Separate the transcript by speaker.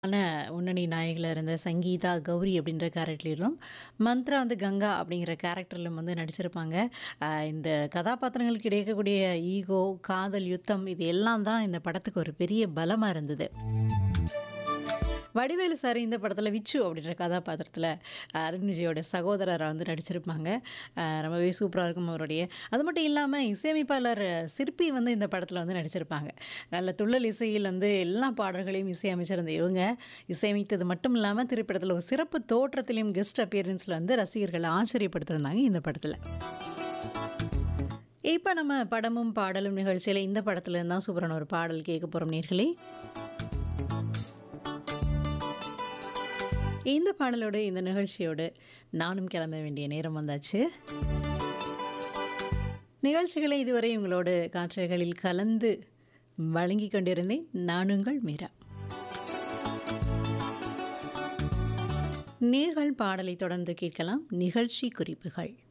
Speaker 1: ஆன முன்னணி நாயகில இருந்த சங்கீதா கௌரி அப்படின்ற கேரக்டர்லையும், மந்த்ரா வந்து கங்கா அப்படிங்கிற கேரக்டர்லும் வந்து நடிச்சிருப்பாங்க. அ இந்த கதாபாத்திரங்களுக்கு கிடைக்கக்கூடிய ஈகோ, காதல், யுத்தம் இது எல்லாம் தான் இந்த படத்துக்கு ஒரு பெரிய பலமா இருந்தது. வடிவேலு சார் இந்த படத்தில விச்சு அப்படின்ற கதாபாத்திரத்தில அருண் விஜயோட சகோதரரா வந்து நடிச்சிருப்பாங்க. அ ரொம்பவே சூப்பரா இருக்கும் அவருடைய அது மட்டும் இல்லாம இசையமைப்பாளர் சிற்பி வந்து இந்த படத்தில வந்து நடிச்சிருப்பாங்க. நல்ல துள்ளல் இசையில் வந்து எல்லா பாடல்களையும் இசையமைச்சிருந்த இவங்க, இசையமைத்தது மட்டும் இல்லாம திரைப்படத்தில ஒரு சிறப்பு தோற்றத்திலயும் கெஸ்ட் அப்பியரன்ஸ்ல வந்து ரசிகர்கள ஆச்சரியப்படுத்தியிருந்தாங்க இந்த படத்தில. இப்ப நம்ம படமும் பாடலும் நிகழ்ச்சியில இந்த படத்துல இருந்து தான் சூப்பரான ஒரு பாடல் கேட்க போறோம் நேர்களே. இந்த பாடலோடு, இந்த நிகழ்ச்சியோடு நானும் கிளம்ப வேண்டிய நேரம் வந்தாச்சு. நிகழ்ச்சிகளை இதுவரை உங்களோடு காற்றலைகளில் கலந்து வழங்கிக் கொண்டிருந்தேன். நான் உங்கள் மீரா. நேர்கள் பாடலை தொடர்ந்து கேட்கலாம். நிகழ்ச்சி குறிப்புகள்.